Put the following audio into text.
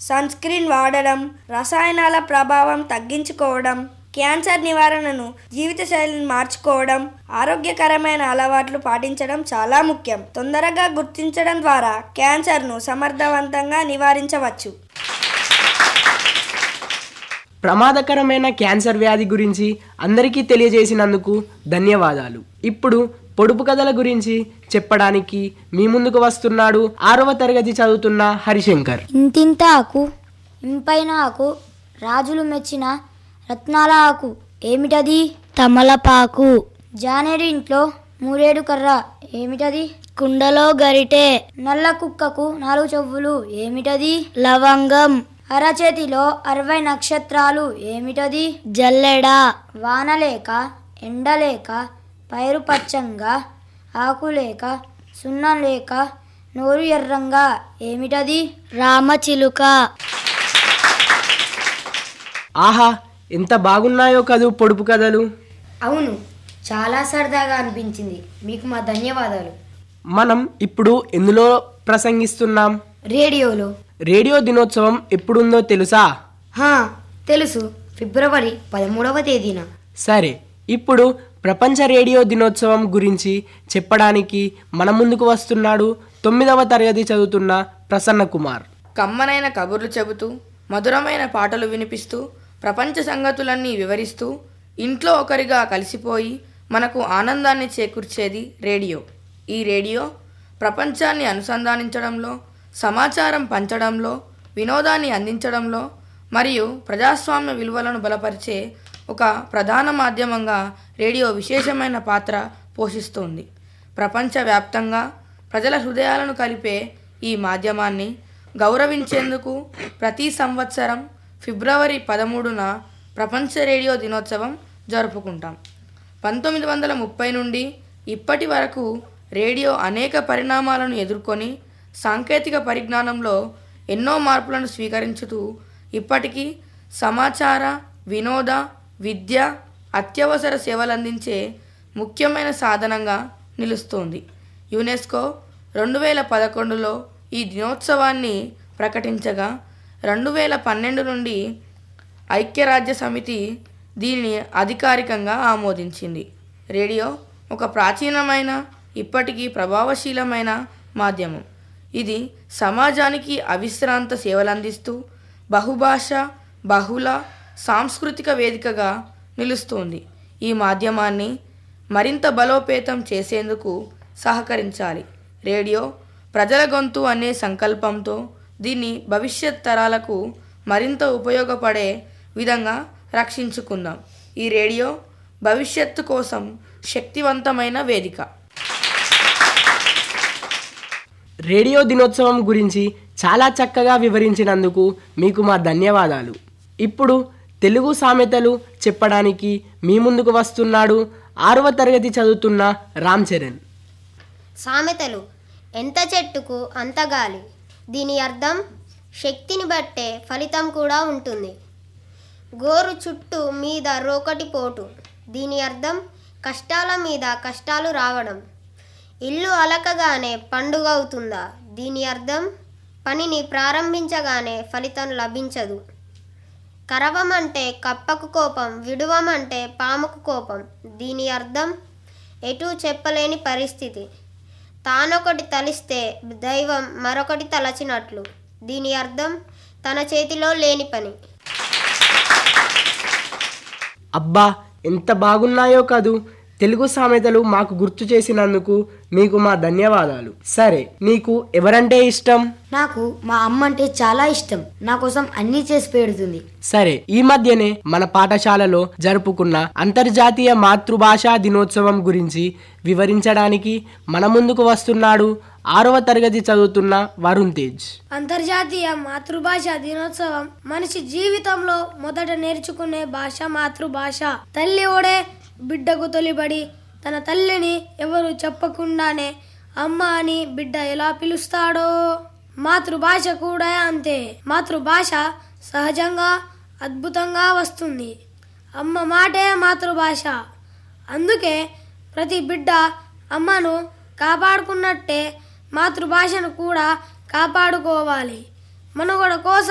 sun screen వాడడం రసాయనాల ప్రభావం తగ్గించుకోవడం క్యాన్సర్ నివారణను జీవితశైలిని మార్చుకోవడం ఆరోగ్యకరమైన అలవాట్లు పాటించడం చాలా ముఖ్యం తొందరగా గుర్తించడం ద్వారా క్యాన్సర్ను సమర్థవంతంగా నివారించవచ్చు ప్రమాదకరమైన క్యాన్సర్ వ్యాధి గురించి అందరికీ తెలియజేసినందుకు ధన్యవాదాలు ఇప్పుడు పొడుపు కథల గురించి చెప్పడానికి మీ ముందుకు వస్తున్నాడు ఆరవ తరగతి చదువుతున్న హరిశంకర్ ఇంతింత ఆకు ఇంపైన ఆకు రాజులు మెచ్చిన రత్నాల ఆకు ఏమిటది తమలపాకు జానేడు ఇంట్లో మూరేడు కర్ర ఏమిటది కుండలో గరిటె నల్ల కుక్కకు నాలుగు చెవులు ఏమిటది లవంగం అరచేతిలో అరవై నక్షత్రాలు ఏమిటది జల్లెడ వానలేక ఎండలేక పైరు పచ్చంగా ఆకులేక సున్నం లేక నోరు ఎర్రంగా ఏమిటది రామచిలుక ఆహా ఎంత బాగున్నాయో కదూ పొడుపు కథలు అవును చాలా సరదాగా అనిపించింది మీకు మా ధన్యవాదాలు మనం ఇప్పుడు ఎందులో ప్రసంగిస్తున్నాం రేడియోలో రేడియో దినోత్సవం ఎప్పుడుందో తెలుసా హా తెలుసు ఫిబ్రవరి పదమూడవ తేదీన సరే ఇప్పుడు ప్రపంచ రేడియో దినోత్సవం గురించి చెప్పడానికి మన ముందుకు వస్తున్నాడు తొమ్మిదవ తరగతి చదువుతున్న ప్రసన్న కుమార్ కమ్మనైన కబుర్లు చెబుతూ మధురమైన పాటలు వినిపిస్తూ ప్రపంచ సంగతులన్నీ వివరిస్తూ ఇంట్లో ఒకరిగా కలిసిపోయి మనకు ఆనందాన్ని చేకూర్చేది రేడియో ఈ రేడియో ప్రపంచాన్ని అనుసంధానించడంలో సమాచారం పంచడంలో వినోదాన్ని అందించడంలో మరియు ప్రజాస్వామ్య విలువలను బలపరిచే ఒక ప్రధాన మాధ్యమంగా రేడియో విశేషమైన పాత్ర పోషిస్తోంది ప్రపంచవ్యాప్తంగా ప్రజల హృదయాలను కలిపే ఈ మాధ్యమాన్ని గౌరవించేందుకు ప్రతి సంవత్సరం ఫిబ్రవరి పదమూడున ప్రపంచ రేడియో దినోత్సవం జరుపుకుంటాం పంతొమ్మిది వందల ముప్పై నుండి ఇప్పటి వరకు రేడియో అనేక పరిణామాలను ఎదుర్కొని సాంకేతిక పరిజ్ఞానంలో ఎన్నో మార్పులను స్వీకరించుతూ ఇప్పటికీ సమాచార వినోద విద్య అత్యవసర సేవలందించే ముఖ్యమైన సాధనంగా నిలుస్తోంది యునెస్కో రెండు వేల పదకొండులో ఈ దినోత్సవాన్ని ప్రకటించగా రెండు వేల పన్నెండు నుండి ఐక్యరాజ్య సమితి దీనిని అధికారికంగా ఆమోదించింది రేడియో ఒక ప్రాచీనమైన ఇప్పటికీ ప్రభావశీలమైన మాధ్యమం ఇది సమాజానికి అవిశ్రాంత సేవలందిస్తూ బహుభాష బహుళ సాంస్కృతిక వేదికగా నిలుస్తోంది ఈ మాధ్యమాన్ని మరింత బలోపేతం చేసేందుకు సహకరించాలి రేడియో ప్రజల గొంతు అనే సంకల్పంతో దీన్ని భవిష్యత్ తరాలకు మరింత ఉపయోగపడే విధంగా రక్షించుకుందాం ఈ రేడియో భవిష్యత్తు కోసం శక్తివంతమైన వేదిక రేడియో దినోత్సవం గురించి చాలా చక్కగా వివరించినందుకు మీకు మా ధన్యవాదాలు ఇప్పుడు తెలుగు సామెతలు చెప్పడానికి మీ ముందుకు వస్తున్నాడు ఆరవ తరగతి చదువుతున్న రామ్ చరణ్ సామెతలు ఎంత చెట్టుకు అంత గాలి దీని అర్థం శక్తిని బట్టే ఫలితం కూడా ఉంటుంది గోరు చుట్టూ మీద రోకటి పోటు దీని అర్థం కష్టాల మీద కష్టాలు రావడం ఇల్లు అలకగానే పండుగ అవుతుందా దీని అర్థం పనిని ప్రారంభించగానే ఫలితం లభించదు కరవమంటే కప్పకు కోపం విడువమంటే పాముకు కోపం దీని అర్థం ఎటూ చెప్పలేని పరిస్థితి తానొకటి తలిస్తే దైవం మరొకటి తలచినట్లు దీని అర్థం తన చేతిలో లేని పని అబ్బా ఎంత బాగున్నాయో కదూ తెలుగు సామెతలు మాకు గుర్తు చేసినందుకు మీకు మా ధన్యవాదాలు సరే నీకు ఎవరంటే ఇష్టం నాకు మా అమ్మ అంటే చాలా ఇష్టం నా కోసం అన్నీ చేసి పెడుతుంది సరే ఈ మధ్యనే మన పాఠశాలలో జరుపుకున్న అంతర్జాతీయ మాతృభాషా దినోత్సవం గురించి వివరించడానికి మన ముందుకు వస్తున్నాడు ఆరవ తరగతి చదువుతున్న వరుణ్ తేజ్ అంతర్జాతీయ మాతృభాష దినోత్సవం మనిషి జీవితంలో మొదట నేర్చుకునే భాష మాతృభాష తల్లి ఓడే బిడ్డకు తొలిబడి తన తల్లిని ఎవరు చెప్పకుండానే అమ్మ అని బిడ్డ ఎలా పిలుస్తాడో మాతృభాష కూడా అంతే మాతృభాష సహజంగా అద్భుతంగా వస్తుంది అమ్మ మాటే మాతృభాష అందుకే ప్రతి బిడ్డ అమ్మను కాపాడుకున్నట్టే మాతృభాషను కూడా కాపాడుకోవాలి మనుగడ కోసం